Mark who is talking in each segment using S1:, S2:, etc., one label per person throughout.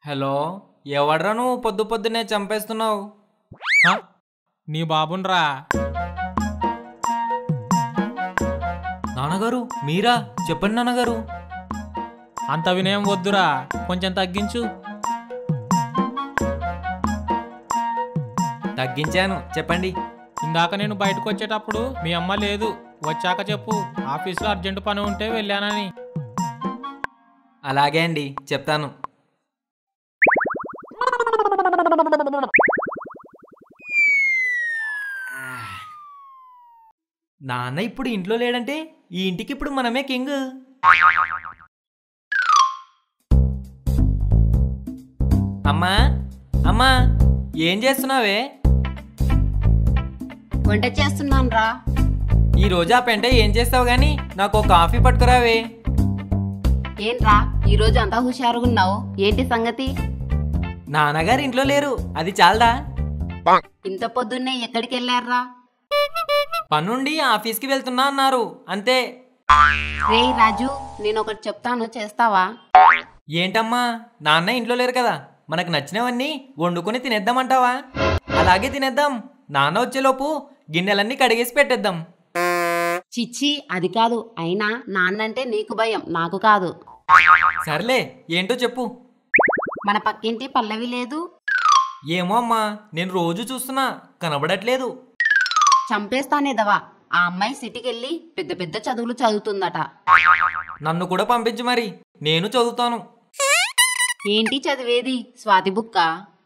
S1: Hello ఎవడ్రా నువ్వు పొద్దు పొద్దునే చంపేస్తున్నావు
S2: హ? నీ బాబున్రా
S1: నాన్నగారు మీరా చెప్పండి నాన్నగారు
S2: అంత వినయం వద్దురా కొంచెం తగ్గించు
S1: తగ్గించాను చెప్పండి
S2: ఇందాక నేను బయటకు వచ్చేటప్పుడు మీ అమ్మ లేదు వచ్చాక చెప్పు ఆఫీస్లో అర్జెంట్ పని ఉంటే వెళ్ళానని
S1: అలాగే అండి చెప్తాను నాన్న ఇప్పుడు ఇంట్లో లేడంటే ఈ ఇంటికి ఇప్పుడు మనమే కింగ్ అమ్మా అమ్మా ఏం చేస్తున్నావే
S3: వంట చేస్తున్నాను రా
S1: ఈ రోజు ఆ పెంట ఏం చేస్తావు గాని నాకు ఒక కాఫీ పట్టుకురావే
S3: ఏంట్రా ఈ రోజు అంతా హుషారుగా ఉన్నావు ఏంటి సంగతి
S1: నాన్నగారు ఇంట్లో లేరు అది చాలదా
S3: ఇంత పొద్దున్నే ఎక్కడికి వెళ్ళారా
S1: పనుండి ఆఫీస్కి వెళ్తున్నా అన్నారు అంతే
S3: రే రాజు నేను ఒకటి చెప్తాను చేస్తావా
S1: ఏంటమ్మా నాన్న ఇంట్లో లేరు కదా మనకు నచ్చినవన్నీ వండుకొని తినేద్దామంటావా అలాగే తినేద్దాం నాన్న వచ్చేలోపు గిన్నెలన్నీ కడిగేసి పెట్టేద్దాం
S3: చిచ్చి అది కాదు అయినా నాన్నంటే నీకు భయం నాకు కాదు
S1: సర్లే ఏంటో చెప్పు
S3: మన పక్కింటి పల్లవి లేదు
S1: ఏమో అమ్మా నేను రోజు చూస్తున్నా కనబడట్లేదు
S3: చంపేస్తానేదవా ఆ అమ్మాయి సిటీకి వెళ్ళి పెద్ద పెద్ద చదువులు చదువుతుందట
S1: నన్ను కూడా పంపించు మరి నేను చదువుతాను
S3: ఏంటి చదివేది స్వాతి బుక్క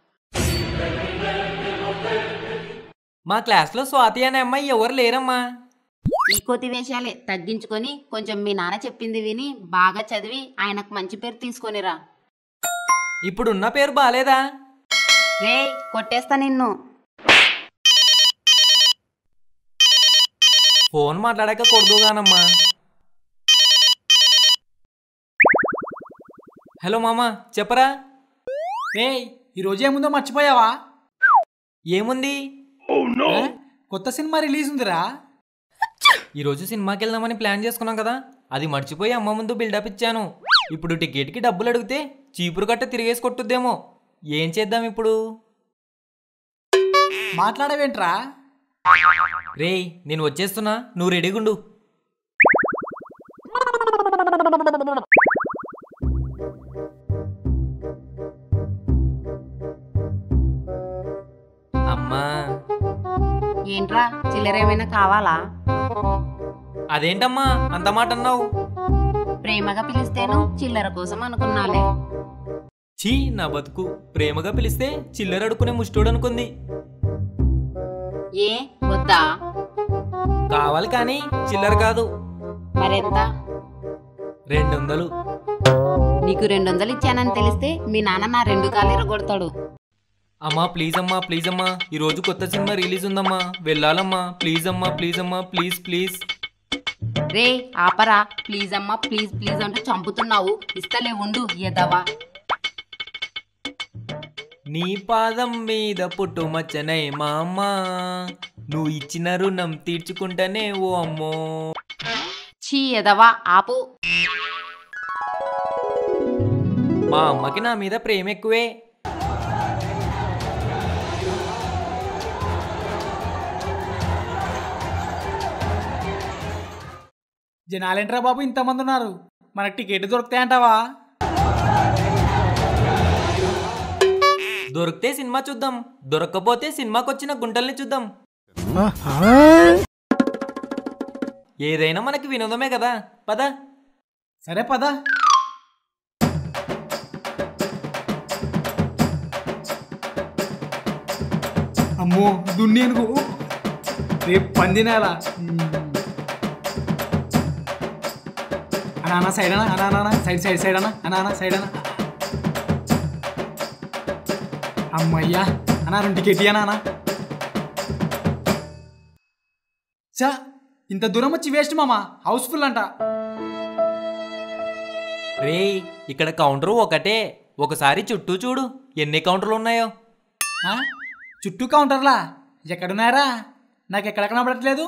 S1: మా క్లాస్లో స్వాతి అనే అమ్మాయి ఎవరు లేరమ్మా
S3: ఈ కోతి వేషాలే తగ్గించుకొని కొంచెం మీ నాన్న చెప్పింది విని బాగా చదివి ఆయనకు మంచి పేరు తీసుకొనిరా
S1: ఇప్పుడున్న పేరు బాలేదా
S3: రే కొట్టేస్తా నిన్ను
S1: ఫోన్ మాట్లాడాక కొడుదుగానమ్మా హలో మామా చెప్పరా
S4: రే ఈరోజు ఏముందో మర్చిపోయావా
S1: ఏముంది
S4: ఏ? కొత్త సినిమా రిలీజ్ ఉందిరా
S1: ఈరోజు సినిమాకి వెళ్దామని ప్లాన్ చేసుకున్నాం కదా అది మర్చిపోయి అమ్మ ముందు బిల్డప్ ఇచ్చాను ఇప్పుడు టికెట్కి డబ్బులు అడిగితే చీపురు కట్ట తిరిగేసి కొట్టుద్దేమో ఏం చేద్దాం ఇప్పుడు
S4: మాట్లాడవేంట్రా
S1: రేయ్ నేను వచ్చేస్తున్నా నువ్వు రెడీగుండు అమ్మా
S3: ఏంట్రా చిల్లరేమైనా కావాలా
S1: అదేంటమ్మా అంత మాట అన్నావు
S3: ప్రేమగా పిలిస్తేను చిల్లర కోసం అనుకున్నాలే
S1: చీ నా బతుకు ప్రేమగా పిలిస్తే చిల్లర అడుకునే ముష్టోడు అనుకుంది
S3: ఏ వద్దా
S1: కావాలి కానీ చిల్లర కాదు
S3: మరెంత
S1: రెండు వందలు
S3: నీకు రెండు వందలు ఇచ్చానని తెలిస్తే మీ నాన్న నా రెండు కాలు ఎరగొడతాడు
S1: అమ్మా ప్లీజ్ అమ్మా ప్లీజ్ అమ్మా ఈరోజు కొత్త సినిమా రిలీజ్ ఉందమ్మా వెళ్ళాలమ్మా ప్లీజ్ అమ్మా ప్లీజ్ అమ్మా ప్లీజ్ ప్లీజ్
S3: రే ఆపరా ప్లీజ్ అమ్మా ప్లీజ్ ప్లీజ్ అంటూ చంపుతున్నావు ఇస్తలే ఉండు ఎదవా
S1: నీ పాదం మీద పుట్టు మచ్చనై మా అమ్మ నువ్వు ఇచ్చిన రుణం తీర్చుకుంటానే ఓ అమ్మో
S3: చీ ఎదవా ఆపు
S1: మా అమ్మకి నా మీద ప్రేమ ఎక్కువే
S4: జనాలేంట్రా బాబు ఇంతమంది ఉన్నారు మనకి టికెట్ దొరుకుతాయంటావా
S1: దొరికితే సినిమా చూద్దాం దొరక్కపోతే సినిమాకి వచ్చిన గుంటల్ని చూద్దాం ఏదైనా మనకి వినోదమే కదా పద
S4: సరే పదా అమ్మో దున్ని అనుకో రేపు పందినేలా అనా అనా సైడ్ అనా అనా అనా, అనా సైడ్ సైడ్ సైడ్ అనా అనా అనా సైడ్ అనా అమ్మయ్యా అనా రెండు టికెట్ అనా అనా చా ఇంత దూరం వచ్చి వేస్ట్ మామా హౌస్ఫుల్ అంట
S1: రేయ్ ఇక్కడ కౌంటర్ ఒకటే ఒకసారి చుట్టూ చూడు ఎన్ని కౌంటర్లు ఉన్నాయో
S4: ఆ? చుట్టూ కౌంటర్లా ఎక్కడున్నారా నాకు ఎక్కడ కనబడట్లేదు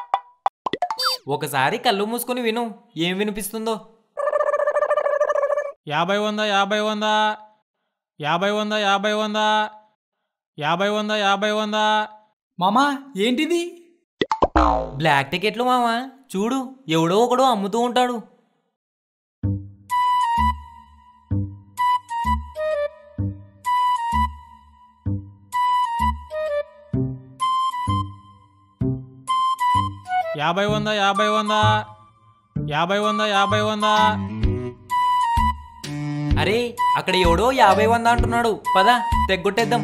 S1: ఒకసారి కళ్ళు మూసుకొని విను ఏం వినిపిస్తుందో
S2: యాభై వంద యాభై వంద యాభై వంద యాభై వంద యాభై వంద యాభై వంద
S4: మామా ఏంటిది
S1: బ్లాక్ టికెట్లు మావా చూడు ఎవడో ఒకడు అమ్ముతూ ఉంటాడు
S2: యాభై వంద యాభై వంద యాభై వంద యాభై వంద
S1: అరే అక్కడ ఎవడో యాభై వంద అంటున్నాడు పద తెగ్గొట్టేద్దాం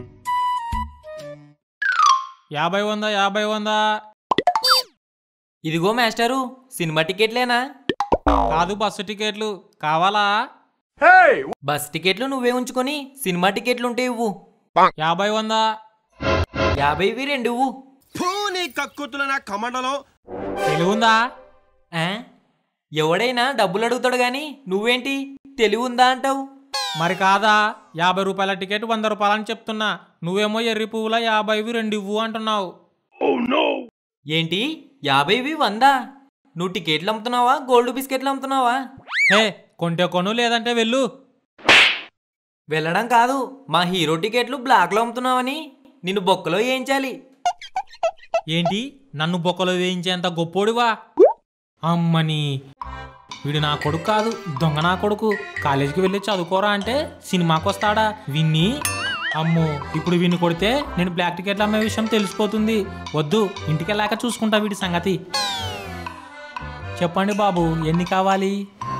S2: యాభై వంద యాభై వంద
S1: ఇదిగో మాస్టరు సినిమా టికెట్లేనా
S2: కాదు బస్సు టికెట్లు కావాలా
S1: బస్ టికెట్లు నువ్వే ఉంచుకొని సినిమా టికెట్లు ఉంటే ఇవ్వు
S2: యాభై వంద
S1: యాభైవి రెండు ఇవ్వు
S5: నీ కక్కుతున్న నా కమండలో
S2: తెలివుందా
S1: ఆ? ఎవడైనా డబ్బులు అడుగుతాడు గాని నువ్వేంటి తెలివి ఉందా అంటావు
S2: మరి కాదా యాభై రూపాయల టికెట్ వంద రూపాయలు అని చెప్తున్నా నువ్వేమో ఎర్రి పువ్వుల యాభైవి రెండు ఇవ్వు అంటున్నావు
S1: ఏంటి యాభైవి వందా నువ్వు టికెట్లు అమ్ముతున్నావా గోల్డ్ బిస్కెట్లు అమ్ముతున్నావా
S2: హే కొంటే కొను లేదంటే వెళ్ళు
S1: వెళ్ళడం కాదు మా హీరో టికెట్లు బ్లాక్లో అమ్ముతున్నావని నిన్ను బొక్కలో వేయించాలి
S2: ఏంటి నన్ను బొక్కలో వేయించేంత గొప్పోడివా అమ్మని వీడు నా కొడుకు కాదు దొంగ నా కొడుకు కాలేజీకి వెళ్ళి చదువుకోరా అంటే సినిమాకి వస్తాడా విన్ని అమ్మో ఇప్పుడు వీడిని కొడితే నేను బ్లాక్ టికెట్లు అమ్మే విషయం తెలిసిపోతుంది వద్దు ఇంటికి వెళ్ళాక చూసుకుంటా వీడి సంగతి చెప్పండి బాబు ఎన్ని కావాలి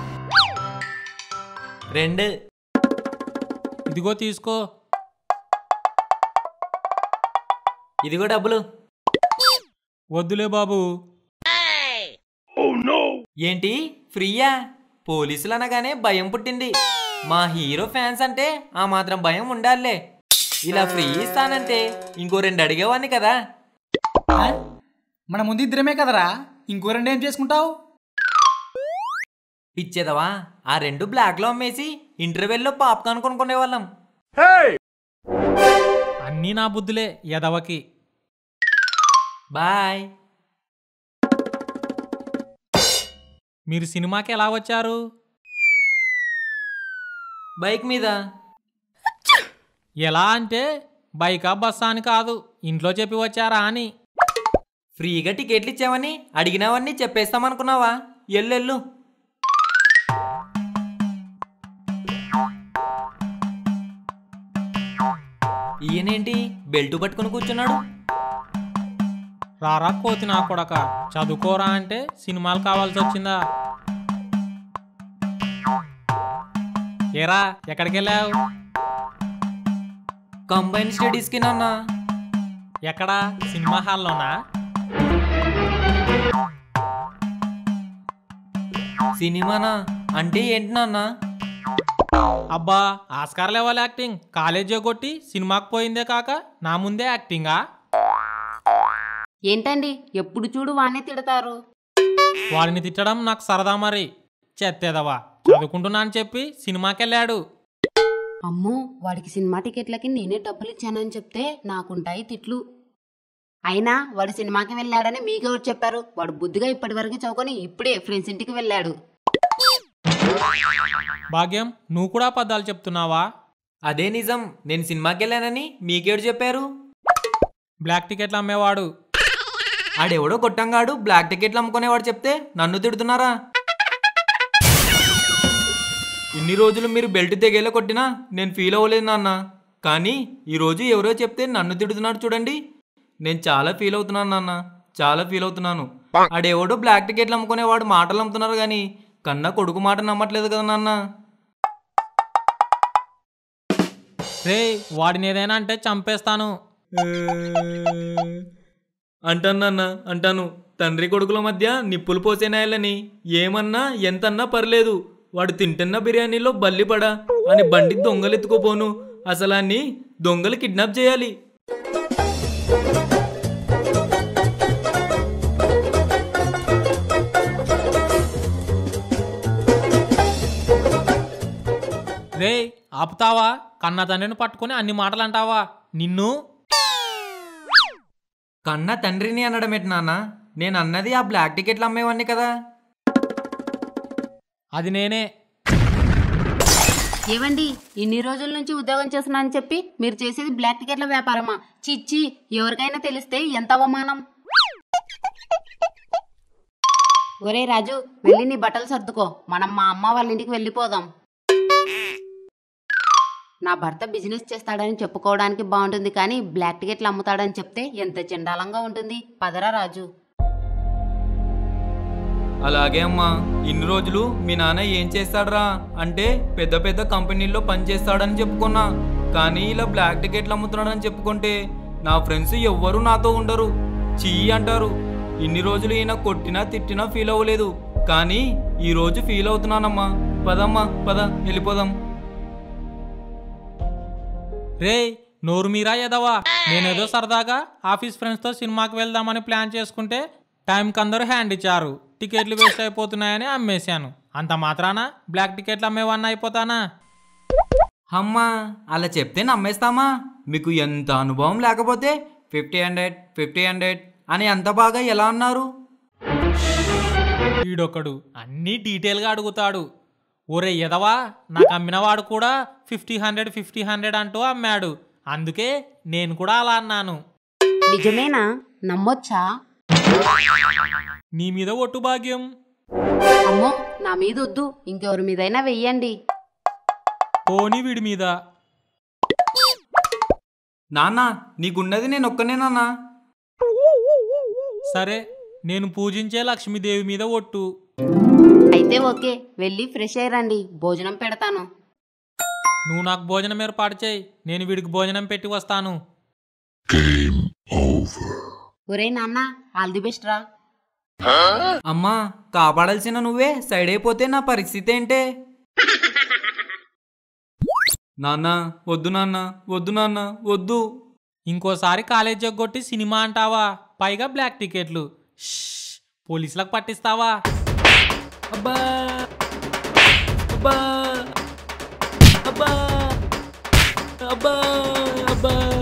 S1: రెండు
S2: ఇదిగో తీసుకో
S1: ఇదిగో డబ్బులు
S2: వద్దులే బాబు
S1: ఏంటి ఫ్రీయా పోలీసులు అనగానే భయం పుట్టింది మా హీరో ఫ్యాన్స్ అంటే ఆ మాత్రం భయం ఉండాలే ఇలా ఫ్రీ ఇస్తానంటే ఇంకో రెండు అడిగేవాడిని కదా
S4: ఆ? మన ముందు ఇద్దరమే కదరా ఇంకో రెండు ఏం చేసుకుంటావు
S1: పిచ్చేదవా ఆ రెండు బ్లాక్లో అమ్మేసి ఇంటర్వెల్లో పాప్కార్న్ కొనుక్కునే వాళ్ళం
S2: అన్నీ నా బుద్ధులే ఎదవకి
S1: బాయ్
S2: మీరు సినిమాకి ఎలా వచ్చారు
S1: బైక్ మీద
S2: ఎలా అంటే బైకా బస్సా అని కాదు ఇంట్లో చెప్పి వచ్చారా అని
S1: ఫ్రీగా టికెట్లు ఇచ్చావని అడిగినవన్నీ చెప్పేస్తామనుకున్నావా ఎల్లెళ్ళు ఈయనేంటి బెల్ట్ పట్టుకుని కూర్చున్నాడు
S2: రారా కోతి నా కొడక చదువుకోరా అంటే సినిమాలు కావాల్సి వచ్చిందా ఏరా ఎక్కడికి వెళ్ళావు
S1: కంబైన్ స్టడీస్కి నాన్న
S2: ఎక్కడా సినిమా హాల్లోనా
S1: సినిమానా అంటే ఏంటి నాన్న
S2: అబ్బా ఆస్కార్ లెవెల్ యాక్టింగ్ కాలేజీ కొట్టి సినిమాకి పోయిందే కాక నా ముందే యాక్టింగా
S3: ఏంటండి ఎప్పుడు చూడు వానే తిడతారు
S2: వాడిని తిట్టడం నాకు సరదా మరి చెత్తేదవా చదువుకుంటున్నా అని చెప్పి సినిమాకి వెళ్ళాడు
S3: అమ్మో వాడికి సినిమా టికెట్లకి నేనే డబ్బులు ఇచ్చానని చెప్తే నాకుంటాయి తిట్లు అయినా వాడు సినిమాకి వెళ్ళాడని మీకెవరు చెప్పారు వాడు బుద్ధిగా ఇప్పటి వరకు చదువుకొని ఇప్పుడే ఫ్రెండ్స్ ఇంటికి వెళ్ళాడు
S2: భాగ్యం నువ్వు కూడా అబద్ధాలు చెప్తున్నావా
S1: అదే నిజం నేను సినిమాకి వెళ్ళానని మీకేడు చెప్పారు
S2: బ్లాక్ టికెట్లు అమ్మేవాడు
S1: ఆడెవడో కొట్టంగాడు బ్లాక్ టికెట్లు అమ్ముకునేవాడు చెప్తే నన్ను తిడుతున్నారా ఇన్ని రోజులు మీరు బెల్ట్ తెగేలా కొట్టినా నేను ఫీల్ అవ్వలేదు నాన్న కానీ ఈరోజు ఎవరో చెప్తే నన్ను తిడుతున్నాడు చూడండి నేను చాలా ఫీల్ అవుతున్నాను నాన్న చాలా ఫీల్ అవుతున్నాను ఆడెవడో బ్లాక్ టికెట్లు అమ్ముకునేవాడు మాటలు అమ్ముతున్నారు కానీ కన్నా కొడుకు మాట నమ్మట్లేదు కదా నాన్న
S2: రే వాడిని ఏదైనా అంటే చంపేస్తాను
S1: అంటాను నాన్న అంటాను తండ్రి కొడుకుల మధ్య నిప్పులు పోసేనాయాలని ఏమన్నా ఎంతన్నా పర్లేదు వాడు తింటున్న బిర్యానీలో బల్లిపడా అని బండి దొంగలు ఎత్తుకోపోను అసలాన్ని దొంగలు కిడ్నాప్ చేయాలి
S2: రే ఆపుతావా కన్న తండ్రిని పట్టుకొని అన్ని మాటలు అంటావా నిన్ను
S1: కన్న తండ్రిని అనడం ఏంటి నాన్న నేను అన్నది ఆ బ్లాక్ టికెట్లు అమ్మేవాడిని కదా
S2: అది నేనే
S3: ఏవండి ఇన్ని రోజుల నుంచి ఉద్యోగం చేస్తున్నా అని చెప్పి మీరు చేసేది బ్లాక్ టికెట్ల వ్యాపారమా చిచ్చి ఎవరికైనా తెలిస్తే ఎంత అవమానం ఒరే రాజు వెళ్ళి నీ బట్టలు సర్దుకో మనం మా అమ్మ వాళ్ళ ఇంటికి వెళ్ళిపోదాం నా భర్త బిజినెస్ చేస్తాడని చెప్పుకోవడానికి బాగుంటుంది కానీ బ్లాక్ టికెట్లు అమ్ముతాడని చెప్తే ఎంత చండాలంగా ఉంటుంది పదరా రాజు
S1: అలాగే అమ్మా ఇన్ని రోజులు మీ నాన్న ఏం చేస్తాడరా అంటే పెద్ద పెద్ద కంపెనీల్లో పనిచేస్తాడని చెప్పుకున్నా కానీ ఇలా బ్లాక్ టికెట్లు అమ్ముతున్నాడని చెప్పుకుంటే నా ఫ్రెండ్స్ ఎవ్వరూ నాతో ఉండరు చెయ్యి అంటారు ఇన్ని రోజులు ఈయన కొట్టినా తిట్టినా ఫీల్ అవ్వలేదు కానీ ఈ రోజు ఫీల్ అవుతున్నానమ్మా పదమ్మా పద వెళ్ళిపోదాం
S2: రే నోరు మీరా ఎదవా నేనేదో సరదాగా ఆఫీస్ ఫ్రెండ్స్తో సినిమాకి వెళ్దామని ప్లాన్ చేసుకుంటే టైంకి అందరూ హ్యాండ్ ఇచ్చారు టికెట్లు వేస్ట్ అయిపోతున్నాయని అమ్మేశాను అంత మాత్రాన బ్లాక్ టికెట్లు అమ్మేవన్నీ అయిపోతానా
S1: అమ్మా అలా చెప్తే నమ్మేస్తామా మీకు ఎంత అనుభవం లేకపోతే ఫిఫ్టీ హండ్రెడ్ ఫిఫ్టీ హండ్రెడ్ అని ఎంత బాగా ఎలా అన్నారు
S2: వీడొకడు అన్నీ డీటెయిల్గా అడుగుతాడు ఒరే ఎదవా నాకు అమ్మినవాడు కూడా ఫిఫ్టీ హండ్రెడ్ ఫిఫ్టీ హండ్రెడ్ అంటూ అమ్మాడు అందుకే నేను కూడా అలా అన్నాను
S3: నిజమేనా నమ్మొచ్చా
S2: నీ మీద ఒట్టు భాగ్యం
S3: అమ్మో నా మీద వద్దు ఇంకెవరి మీదైనా వెయ్యండి
S2: పోనీ వీడి మీద
S1: నాన్న నీకున్నది నేను ఒక్కనేనన్నా
S2: సరే నేను పూజించే లక్ష్మీదేవి మీద ఒట్టు
S3: అయితే ఓకే వెళ్ళి ఫ్రెష్ అయ్యరండి భోజనం పెడతాను
S2: నువ్వు నాకు భోజనం ఏర్పాటు చేయి నేను వీడికి భోజనం పెట్టి వస్తాను
S3: ఒరే నాన్న ఆల్ ది బెస్ట్ రా
S1: అమ్మా కాపాడాల్సిన నువ్వే సైడ్ అయిపోతే నా పరిస్థితి ఏంటే నాన్న వద్దు నాన్న వద్దు నాన్న వద్దు
S2: ఇంకోసారి కాలేజ్ కొట్టి సినిమా అంటావా పైగా బ్లాక్ టికెట్లు షష్, పోలీసులకు పట్టిస్తావా
S1: అబ్బా అబ్బా అబ్బా అబ్బా అబ్బా